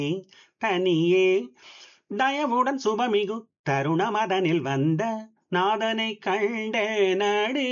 தனியே தயவுடன் சுபமிகு தருணமதனில் வந்த நாதனை கண்ட நடி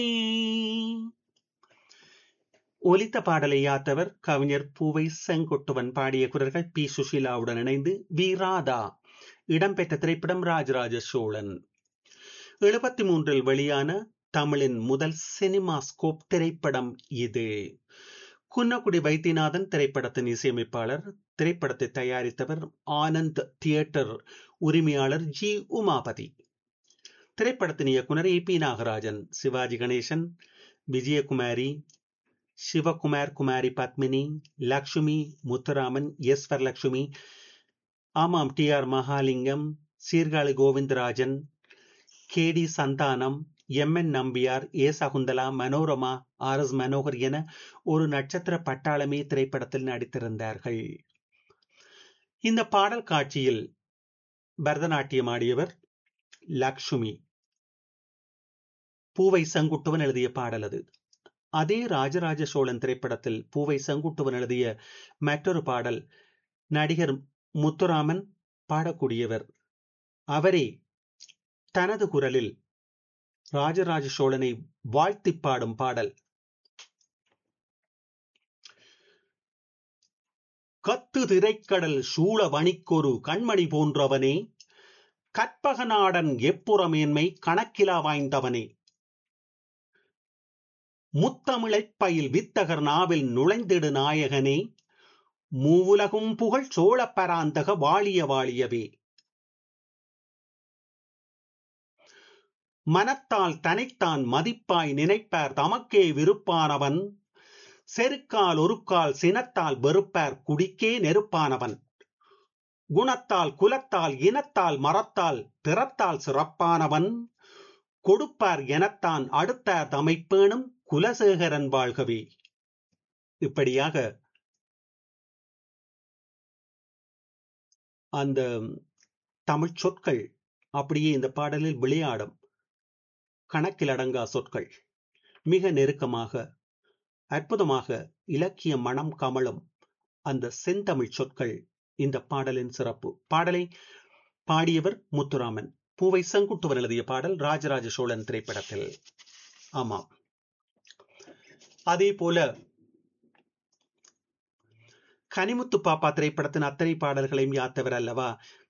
ஒலித்த பாடலை யாத்தவர் கவிஞர் பூவை செங்குட்டுவன் பாடிய குரல்கள் பி சுஷீலாவுடன் இணைந்து வி ராதா இடம்பெற்ற திரைப்படம் ராஜராஜ சோழன் எழுபத்தி மூன்றில் வெளியான தமிழின் முதல் சினிமா ஸ்கோப் திரைப்படம் இது குன்னக்குடி வைத்தியநாதன் திரைப்படத்தின் இசையமைப்பாளர் திரைப்படத்தை தயாரித்தவர் ஆனந்த் தியேட்டர் உரிமையாளர் ஜி உமாபதி திரைப்படத்தின் இயக்குனர் A P Nagarajan Sivaji Ganesan Vijayakumari Sivakumar Kumari Padmini Lakshmi Muthuraman S Varalakshmi ஆமாம் T R Mahalingam Sirkazhi Govindarajan K D Santhanam M N Nambiar A Sakunthala Manorama R S Manohar என ஒரு நட்சத்திர பட்டாளமே திரைப்படத்தில் நடித்திருந்தார்கள் இந்த பாடல் காட்சியில் பரதநாட்டியம் ஆடியவர் லக்ஷ்மி பூவை செங்குட்டுவன் எழுதிய பாடல் அது அதே ராஜராஜ சோழன் திரைப்படத்தில் பூவை செங்குட்டுவன் எழுதிய மற்றொரு பாடல் நடிகர் முத்துராமன் பாடக்கூடியவர் அவரே தனது குரலில் ராஜராஜ சோழனை வாழ்த்தி பாடும் பாடல் கத்து திரைக்கடல் சூழ வணிக்கொரு கண்மணி போன்றவனே கற்பகநாடன் எப்புறமேன்மை கணக்கிலா வாய்ந்தவனே முத்தமிழைப் பயில் வித்தகர் நாவில் நுழைந்திடு நாயகனே மூவுலகும் புகழ் சோழ பராந்தக வாழிய வாழியவே மனத்தால் தனித்தான் மதிப்பாய் நினைப்பார் தமக்கே விருப்பானவன் செருக்கால் ஒருக்கால் சினத்தால் வெறுப்பார் குடிக்கே நெருப்பானவன் குணத்தால் குலத்தால் இனத்தால் மரத்தால் திறத்தால் சிறப்பானவன் கொடுப்பார் எனத்தான் அடுத்தார் தமைப்பேணும் குலசேகரன் வாழ்கவே இப்படியாக அந்த தமிழ் சொற்கள் அப்படியே இந்த பாடலில் விளையாடும் கணக்கில் அடங்கா சொற்கள் மிக நெருக்கமாக அற்புதமாக இலக்கிய மனம் கமலும் அந்த செந்தமிழ் சொற்கள் இந்த பாடலின் சிறப்பு பாடலை பாடியவர் முத்துராமன் பூவை செங்குட்டுவன் எழுதிய பாடல் ராஜராஜ சோழன் திரைப்படத்தில் ஆமாம் அதே போல கனிமுத்து பாப்பா திரைப்படத்தின் அத்தனை பாடல்களையும் யாத்தவர் அல்லவா